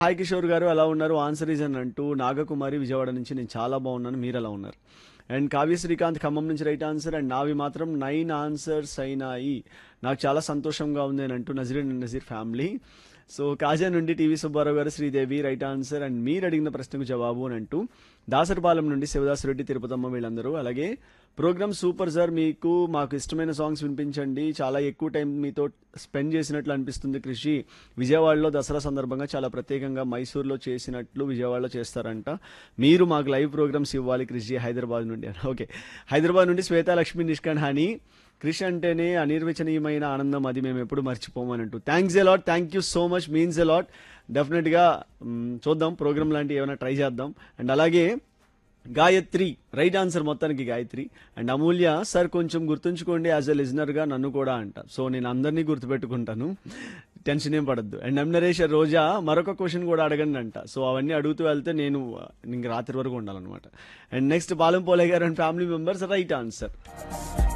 hi Kishore గారు ఎలా ఉన్నారు ఆన్సర్ ఈజ్ అని అంటూ నాగకుమారి విజయవాడ నుంచి నేను చాలా బాగున్నాను మీరు ఎలా ఉన్నారు అండ్ కావ్య శ్రీకాంత్ ఖమ్మం నుంచి రైట్ ఆన్సర్ అండ్ నావి మాత్రం నైన్ ఆన్సర్స్ అయినాయి నాకు చాలా సంతోషంగా ఉంది అని అంటూ Nazeer and Nazeer family so Kaja నుండి టీవీ సుబ్బారావు గారు శ్రీదేవి రైట్ ఆన్సర్ అండ్ మీరు అడిగిన ప్రశ్నకు జవాబు అని అంటూ దాసరిపాలెం నుండి శివదాస్ రెడ్డి తిరుపతమ్మ వీళ్ళందరూ అలాగే ప్రోగ్రామ్ సూపర్ సార్ మీకు మాకు ఇష్టమైన సాంగ్స్ వినిపించండి చాలా ఎక్కువ టైం మీతో స్పెండ్ చేసినట్లు అనిపిస్తుంది కృషి విజయవాడలో దసరా సందర్భంగా చాలా ప్రత్యేకంగా మైసూర్లో చేసినట్లు విజయవాడలో చేస్తారంట మీరు మాకు లైవ్ ప్రోగ్రామ్స్ ఇవ్వాలి కృషి హైదరాబాద్ నుండి ఓకే హైదరాబాద్ నుండి శ్వేతా లక్ష్మి నిష్కాన్ హాని క్రిష్ అంటేనే అనిర్వచనీయమైన ఆనందం అది మేము ఎప్పుడు మర్చిపోమని అంటూ thanks a lot thank you so much means a lot డెఫినెట్గా మ్, చూద్దాం ప్రోగ్రామ్ లాంటివి ఏమైనా ట్రై చేద్దాం అండ్ అలాగే గాయత్రి రైట్ ఆన్సర్ మొత్తానికి గాయత్రి అండ్ అమూల్య సార్ కొంచెం గుర్తుంచుకోండి యాజ్ ఎ లిజనర్గా నన్ను కూడా అంట సో నేను అందరినీ గుర్తుపెట్టుకుంటాను టెన్షన్ ఏం పడద్దు అండ్ ఎం నరేష్ రోజా మరొక క్వశ్చన్ కూడా అడగండి అంట సో అవన్నీ అడుగుతూ వెళ్తే నేను ఇంక రాత్రి వరకు ఉండాలన్నమాట అండ్ నెక్స్ట్ పాలెం పోలే గారు and family members right answer